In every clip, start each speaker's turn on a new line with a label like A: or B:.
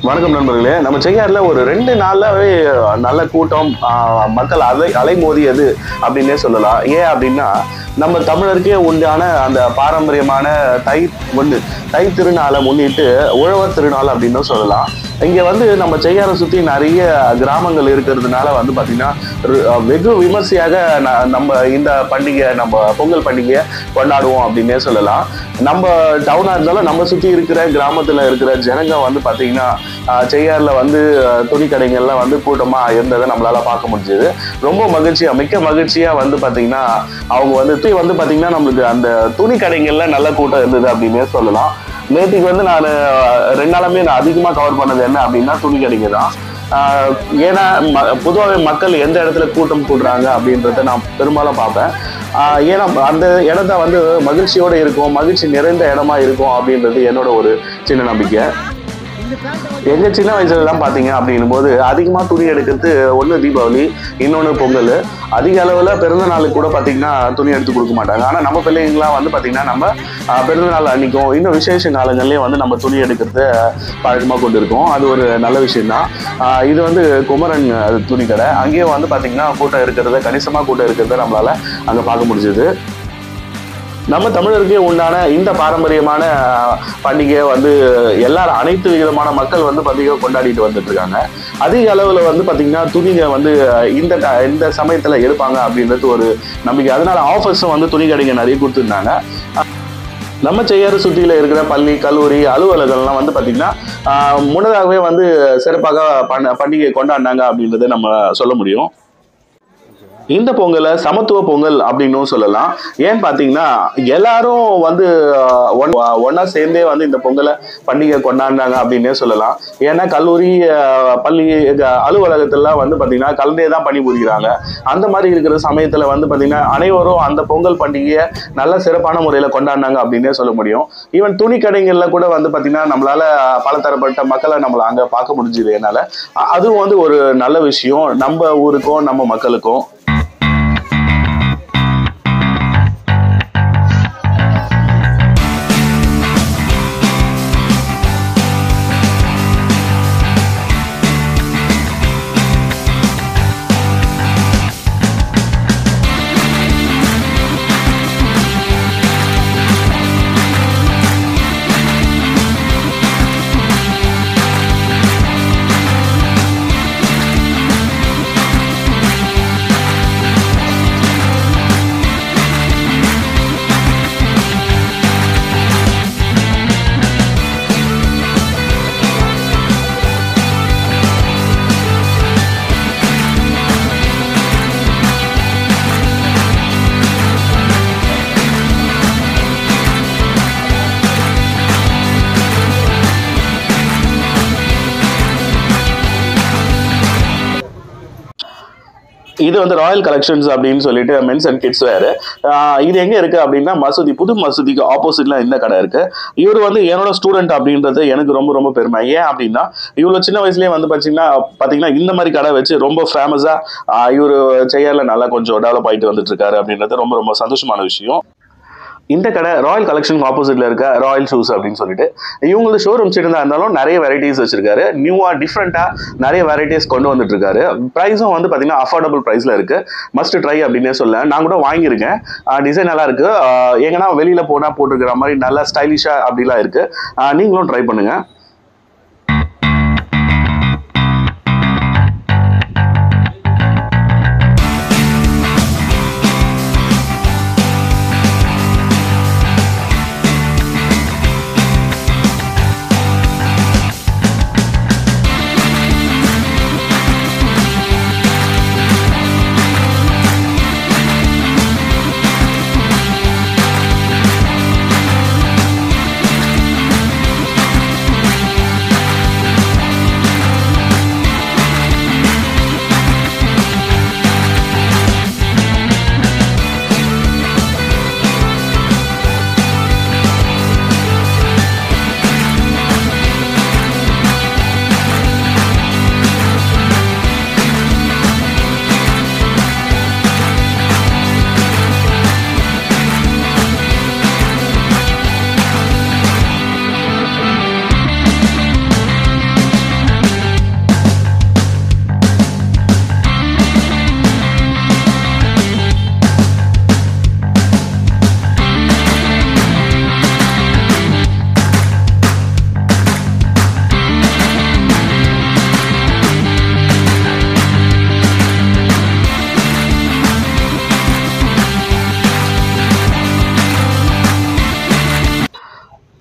A: வணக்கம் நண்பர்களே நம்ம செய்யாறுல ஒரு ரெண்டு நாளாவே நல்ல கூட்டம் ஆஹ், மக்கள் அலை அலைமோதியது அப்படின்னே சொல்லலாம் ஏன் அப்படின்னா நம்ம தமிழருக்கே உண்டான அந்த பாரம்பரியமான தை ஒன்று தை திருநாளை முன்னிட்டு உழவர் திருநாள் அப்படின்னு சொல்லலாம் இங்க வந்து நம்ம செய்யாரை சுத்தி நிறைய கிராமங்கள் இருக்கிறதுனால வந்து பாத்தீங்கன்னா ரு- வெகு விமர்சையாக ந- நம்ம இந்த பண்டிகை நம்ம பொங்கல் பண்டிகையை கொண்டாடுவோம் அப்படின்னே சொல்லலாம் நம்ம டவுனா இருந்தாலும் நம்ம சுத்தி இருக்கிற கிராமத்துல இருக்கிற ஜனங்க வந்து பாத்தீங்கன்னா ஆஹ், செய்யாறுல வந்து ஆஹ், துணி கடைகள்லாம் வந்து கூட்டமா இருந்ததை நம்மளால பார்க்க முடிஞ்சது ரொம்ப மகிழ்ச்சியா மிக்க மகிழ்ச்சியா வந்து பாத்தீங்கன்னா அவங்க வந்து துணி வந்து பாத்தீங்கன்னா நம்மளுக்கு அந்த துணி கடைகள்ல நல்ல கூட்டம் இருந்தது அப்படின்னே சொல்லலாம் நேற்றுக்கு வந்து நான் ரெண்டு நாளுமே நான் அதிகமாக கவர் பண்ணது என்ன அப்படின்னா துணி கடைங்க தான் ஆஹ் ஏன்னா ம- பொதுவாகவே மக்கள் எந்த இடத்துல கூட்டம் கூடுறாங்க அப்படின்றத நான் பெரும்பாலும் பார்ப்பேன் ஆஹ் ஏன்னா அந்த இடத்த வந்து மகிழ்ச்சியோட இருக்கும் மகிழ்ச்சி நிறைந்த இடமா இருக்கும் அப்படின்றது என்னோட ஒரு சின்ன நம்பிக்கை எங்க சின்ன வயசுல எல்லாம் பாத்தீங்க அப்படின்னும் போது அதிகமா துணி எடுக்கிறது ஒண்ணு தீபாவளி இன்னொன்னு பொங்கல் அதிக அளவுல பிறந்த நாளுக்கு கூட பாத்தீங்கன்னா துணி எடுத்து கொடுக்க மாட்டாங்க ஆனா நம்ம பிள்ளைங்களாம் வந்து பாத்தீங்கன்னா நம்ம ஆஹ், பிறந்த நாள் அன்னைக்கும் இன்னும் விசேஷ காலங்கள்லயும் வந்து நம்ம துணி எடுக்கிறது பழக்கமா கொண்டு இருக்கோம் அது ஒரு நல்ல விஷயம் தான் இது வந்து குமரன் அஹ், துணி கடை அங்கேயும் வந்து பாத்தீங்கன்னா கூட்டம் இருக்கிறத கணிசமா கூட்டம் இருக்கிறத நம்மளால அங்க பார்க்க முடிஞ்சது நம்ம தமிழருக்கே உண்டான இந்த பாரம்பரியமான அஹ், பண்டிகையை வந்து எல்லாரும் அனைத்து விதமான மக்கள் வந்து பண்டிகை கொண்டாடிட்டு வந்துட்டு இருக்காங்க அதிக அளவுல வந்து பாத்தீங்கன்னா துணிங்க வந்து அஹ், இந்த ட- இந்த சமயத்துல எடுப்பாங்க அப்படின்றது ஒரு நம்பிக்கை அதனால ஆஃபர்ஸும் வந்து துணி கடைங்க நிறைய கொடுத்துருந்தாங்க நம்ம செய்யாறு சுற்றியில் இருக்கிற பள்ளி கல்லூரி அலுவலகங்கள்லாம் வந்து பார்த்தீங்கன்னா ஆஹ், முன்னதாகவே வந்து சிறப்பாக பண் பண்டிகை கொண்டாடினாங்க அப்படின்றத நம்ம சொல்ல முடியும் இந்த பொங்கலை சமத்துவ பொங்கல் அப்படின்னும் சொல்லலாம் ஏன்னு பார்த்தீங்கன்னா எல்லாரும் வந்து ஆஹ், ஒன்- ஒண்ணா சேர்ந்தே வந்து இந்த பொங்கலை பண்டிகை கொண்டாடினாங்க அப்படின்னே சொல்லலாம் ஏன்னா கல்லூரி ஆஹ், பள்ளி அஹ், அலுவலகத்திலாம் வந்து பார்த்தீங்கன்னா கலந்தே தான் பணிபுரிகிறாங்க அந்த மாதிரி இருக்கிற சமயத்தில் வந்து பார்த்தீங்கன்னா அனைவரும் அந்த பொங்கல் பண்டிகையை நல்ல சிறப்பான முறையில் கொண்டாடினாங்க அப்படின்னே சொல்ல முடியும் ஈவன் துணி கடைகள்ல கூட வந்து பார்த்தீங்கன்னா நம்மளால பலதரப்பட்ட மக்களை நம்மள அங்கே பார்க்க முடிஞ்சுது என்னால் அதுவும் வந்து ஒரு நல்ல விஷயம் நம்ம ஊருக்கும் நம்ம மக்களுக்கும் இது வந்து ராயல் கலெக்ஷன்ஸ் அப்படின்னு சொல்லிட்டு மென்ஸ் அண்ட் கிட்ஸ் வேறு இது எங்கே இருக்குது அப்படின்னா மசூதி புது மசூதிக்கு ஆப்போசிட்ல இந்த கடை இருக்கு இவர் வந்து என்னோட ஸ்டூடெண்ட் அப்படின்றது எனக்கு ரொம்ப ரொம்ப பெருமை ஏன் அப்படின்னா இவ்வளோ சின்ன வயசுலேயே வந்து பார்த்தீங்கன்னா பார்த்தீங்கன்னா இந்த மாதிரி கடை வச்சு ரொம்ப ஃபேமஸாக இவர் செய்யல நல்லா கொஞ்சம் டெவலப் ஆகிட்டு வந்துட்டு இருக்காரு அப்படின்றது ரொம்ப ரொம்ப சந்தோஷமான விஷயம் இந்த கடை ராயல் கலெக்ஷன் ஆப்போசிட்ல இருக்க ராயல் ஷூஸ் அப்படின்னு சொல்லிட்டு இவங்களது ஷோரூம் சின்னதா இருந்தாலும் நிறைய வெரைட்டிஸ் வச்சிருக்காரு நியூவா டிஃப்ரெண்டா நிறைய வெரைட்டிஸ் கொண்டு வந்துட்டு இருக்காரு ப்ரைஸும் வந்து பாத்தீங்கன்னா அஃபோர்டபுள் ப்ரைஸ்ல இருக்கு மஸ்ட் ட்ரை அப்படின்னே சொல்ல நான் கூட வாங்கியிருக்கேன் டிசைன் நல்லா இருக்கு ஆஹ் எங்கன்னா வெளியில போனா போட்டுருக்கிற மாதிரி நல்லா ஸ்டைலிஷா அப்படிலாம் இருக்கு ஆஹ் நீங்களும் ட்ரை பண்ணுங்க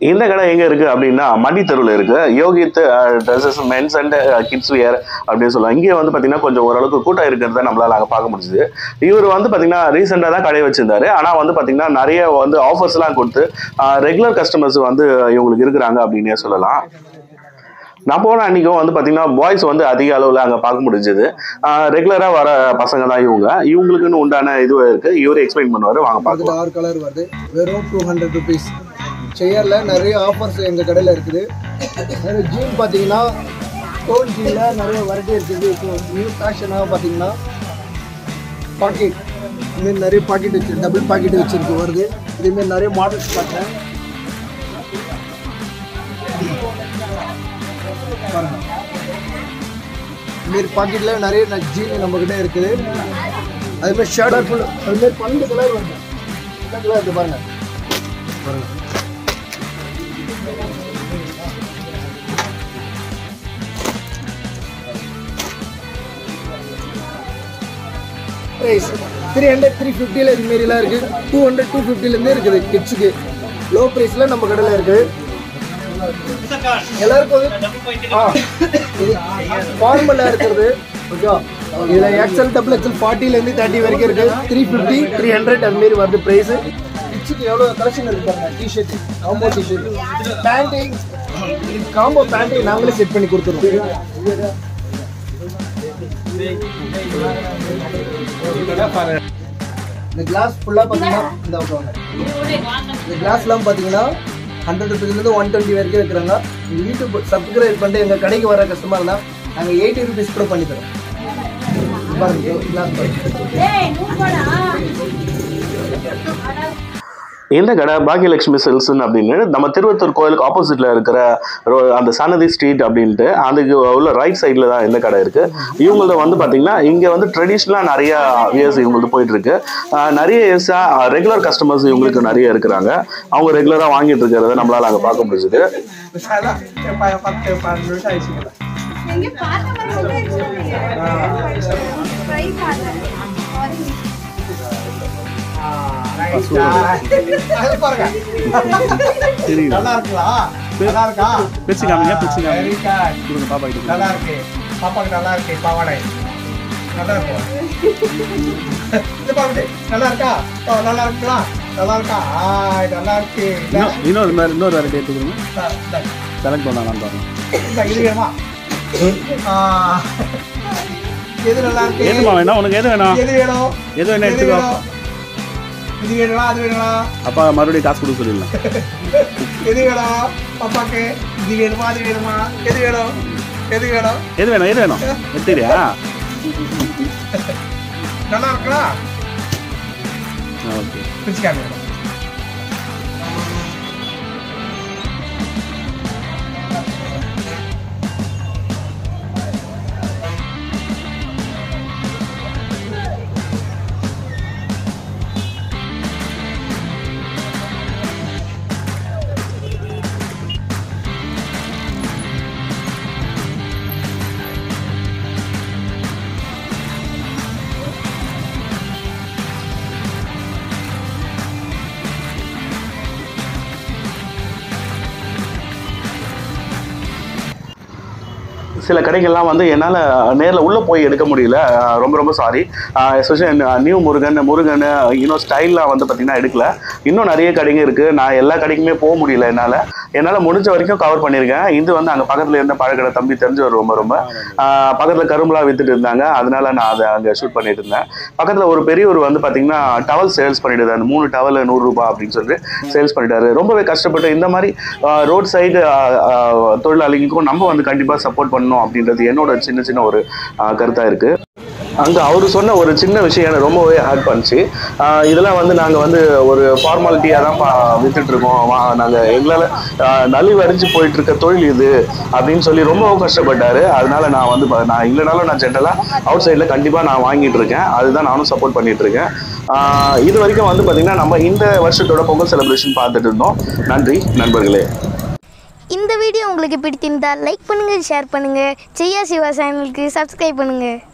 A: இந்த கடை எங்க இருக்கு அப்படின்னா மண்டி தெருவில் இருக்கு Yogith dresses men's and kids wear அப்படின்னு சொல்லலாம் இங்கே வந்து பார்த்தீங்கன்னா கொஞ்சம் ஓரளவுக்கு கூட்டம் இருக்கிறத நம்மளால அங்கே பார்க்க முடிஞ்சுது இவர் வந்து பார்த்தீங்கன்னா ரீசெண்டாக தான் கடை வச்சிருந்தாரு ஆனால் வந்து பார்த்தீங்கன்னா நிறைய வந்து ஆஃபர்ஸ்லாம் கொடுத்து ரெகுலர் கஸ்டமர்ஸ் வந்து இவங்களுக்கு இருக்கிறாங்க அப்படின்னே சொல்லலாம் நான் போன அன்னைக்கும் வந்து பார்த்தீங்கன்னா பாய்ஸ் வந்து அதிக அளவில் அங்கே பார்க்க முடிஞ்சது ரெகுலராக வர பசங்க தான் இவங்க இவங்களுக்குன்னு உண்டான இது இருக்கு இவரே எக்ஸ்பிளைன் பண்ணுவார் வாங்க பார்க்கலாம்
B: பார்த்துட்டு ஆறு கலர் வருது வெறும் டூ ஹண்ட்ரட் ருபீஸ் செயரில் நிறைய ஆஃபர்ஸ் எங்கள் கடையில் இருக்குது நிறைய ஜீன் பார்த்தீங்கன்னா டோன் ஜீனில் நிறைய வெரைட்டி இருக்குது இப்போ நியூ ஃபேஷனாக பார்த்தீங்கன்னா பாக்கெட் இதுமாரி நிறைய பாக்கெட் வச்சு டபுள் பாக்கெட் வச்சுருக்கு வருது இதேமாரி நிறைய மாடல்ஸ் காட்டுறேன் பாருங்க இதுமாரி பாக்கெட்டில் நிறைய ஜீன் நம்மக்கிட்ட இருக்குது அதுமாதிரி ஷர்ட் ஃபுல் அதுமாரி பன்னெண்டு கலர் வருது என்ன கலர் இருக்குது பாருங்க பாருங்க ப்ரைஸ் த்ரீ ஹண்ட்ரட் த்ரீ ஃபிஃப்டியில் இது மாரிலாம் இருக்குது டூ ஹண்ட்ரட் டூ ஃபிஃப்டிலேருந்தே இருக்குது கிட்ஸுக்கு லோ ப்ரைஸில் நம்ம கடையில் இருக்குது எல்லாருக்கும் வந்து ஆ இது ஃபார்மலாக இருக்கிறது ஓகே இதில் எக்ஸல் டபுள் எக்ஸல் ஃபார்ட்டிலேருந்து தேர்ட்டி வரைக்கும் இருக்குது த்ரீ ஃபிஃப்டி த்ரீ ஹண்ட்ரட் அது மாரி வருது ப்ரைஸு கிட்ஸுக்கு எவ்வளோ கலெக்ஷன் இருக்கு பாருங்க T-shirt combo T-shirt pant combo pant நாங்களே செட் பண்ணி கொடுத்துருவோம் இந்த கிளாஸ் ஃபுல்லாக பார்த்தீங்கன்னா இந்த உட்காங்க இந்த கிளாஸ்லாம் பார்த்தீங்கன்னா ஹண்ட்ரட் ருபீஸ்லேருந்து ஒன் டுவெண்ட்டி வரைக்கும் இருக்கிறாங்க உங்கள் யூடியூப் சப்ஸ்கிரைப் பண்ணிட்டு எங்கள் கடைக்கு வர கஸ்டமர்னா நாங்கள் எயிட்டி ருபீஸ் கூட பண்ணி தரோம் பாருங்க கிளாஸ் பாருங்க
A: இந்த கடை பாக்கியலட்சுமி சில்ஸ்னு அப்படின்னு நம்ம திருவத்தூர் கோயிலுக்கு ஆப்போசிட்ல இருக்கிற ரோ- அந்த சன்னதி ஸ்ட்ரீட் அப்படின்ட்டு அதுக்கு உள்ள ரைட் சைடில் தான் இந்த கடை இருக்கு இவங்களது வந்து பார்த்தீங்கன்னா இங்கே வந்து ட்ரெடிஷ்னலாக நிறைய இயர்ஸ் இவங்களுக்கு போயிட்டு இருக்கு ஆஹ் நிறைய இயர்ஸா ரெகுலர் கஸ்டமர்ஸ் இவங்களுக்கு நிறைய இருக்கிறாங்க அவங்க ரெகுலராக வாங்கிட்டு இருக்கிறத நம்மளால அங்கே பார்க்க முடிஞ்சுது
C: எங்க பார்த்த மாதிரி ட்ரை பண்ணேன்
B: அது பாருங்க நல்லா இருக்கலாம் நல்லா இருக்கா
D: பிரிச்சு காமிங்க பிரிச்சு காமிங்க
B: Very good.
D: கொடுங்க பாப்பா கிட்ட
B: நல்லா இருக்கு பாப்பாக்கு நல்லா இருக்கு பாவாடை நல்லா இருக்கும் இது பாருங்க நல்லா இருக்கா ஓ, நல்லா இருக்கலாம் நல்லா இருக்கா ஆ இது நல்லா இருக்கு இல்ல?
D: இன்னும் இன்னொரு மாதிரி இன்னொரு வெரைட்டி எடுத்து கொடுங்க
B: இந்தா, இந்தா,
D: செலக்ட் பண்ணலாம் பாருங்க
B: இந்தா, இது வேணுமா ஆ. எது நல்லா இருக்கு
D: எதுமா வேணும் உனக்கு எது வேணும்
B: எது வேணும்
D: எது வேணும்
B: எது
D: எடுத்துக்கோ
B: வேணும் இது வேணுமா அது வேணுமா
D: அப்பா மறுபடியும் காசு கொடுக்க சொல்லிடலாம்
B: எது வேணும் பாப்பாக்கு இது வேணுமா அது வேணுமா எது வேணும் எது வேணும்
D: எது வேணும் எது வேணும் எடுத்துக்கிறியா
B: நல்லா இருக்கலாம்
D: ஓகே
B: பிடிச்சிக்காம
A: சில கடைகள்லாம் வந்து என்னால் நேரில் உள்ளே போய் எடுக்க முடியல அஹ் ரொம்ப ரொம்ப sorry especially new Murugan Murugan இன்னும் ஸ்டைல்லாம் வந்து பார்த்திங்கன்னா எடுக்கல இன்னும் நிறைய கடைங்க இருக்குது நான் எல்லா கடைக்குமே போக முடியல என்னால் என்னால் முடிஞ்ச வரைக்கும் கவர் பண்ணியிருக்கேன் இது வந்து அங்கே பக்கத்தில் இருந்த பழக்கடை தம்பி தெரிஞ்சவர் ரொம்ப ரொம்ப பக்கத்தில் கரும்புலாம் வித்துட்டு இருந்தாங்க அதனால நான் அதை அங்கே ஷூட் பண்ணிட்டு இருந்தேன் பக்கத்தில் ஒரு பெரியவர் வந்து பார்த்தீங்கன்னா டவல் சேல்ஸ் பண்ணிட்டு இருந்தாரு. மூணு டவல் நூறுரூபா அப்படின்னு சொல்லிட்டு சேல்ஸ் பண்ணிட்டாரு ரொம்பவே கஷ்டப்பட்டு இந்த மாதிரி ரோட் சைடு தொழிலாளிகளுக்கும் நம்ம வந்து கண்டிப்பாக சப்போர்ட் பண்ணணும் அப்படின்றது என்னோட சின்ன சின்ன ஒரு கருத்தாக இருக்கு அங்கே அவர் சொன்ன ஒரு சின்ன விஷயம் எனக்கு ரொம்பவே ஹேர்ட் பண்ணுச்சு ஆஹ் இதெல்லாம் வந்து நாங்கள் வந்து ஒரு ஃபார்மாலிட்டியாக தான் பா- வித்துட்டு இருக்கோம் நாங்கள் எங்களால் நலிவடைஞ்சு போயிட்டு இருக்க தொழில் இது அப்படின்னு சொல்லி ரொம்பவும் கஷ்டப்பட்டாரு அதனால நான் வந்து ப- நான் இல்லைனாலும் நான் ஜென்ரலாக அவுட் சைடில் கண்டிப்பாக நான் வாங்கிட்டு இருக்கேன் அதுதான் நானும் சப்போர்ட் பண்ணிட்டு இருக்கேன் ஆஹ் இது வரைக்கும் வந்து பார்த்தீங்கன்னா நம்ம இந்த வருஷத்தோட பொங்கல் செலிப்ரேஷன் பார்த்துட்டு இருந்தோம் நன்றி நண்பர்களே
E: இந்த வீடியோ உங்களுக்கு பிடித்திருந்தால் லைக் பண்ணுங்கள் ஷேர் பண்ணுங்கள் செய்யா சிவா சேனலுக்கு சப்ஸ்கிரைப் பண்ணுங்கள்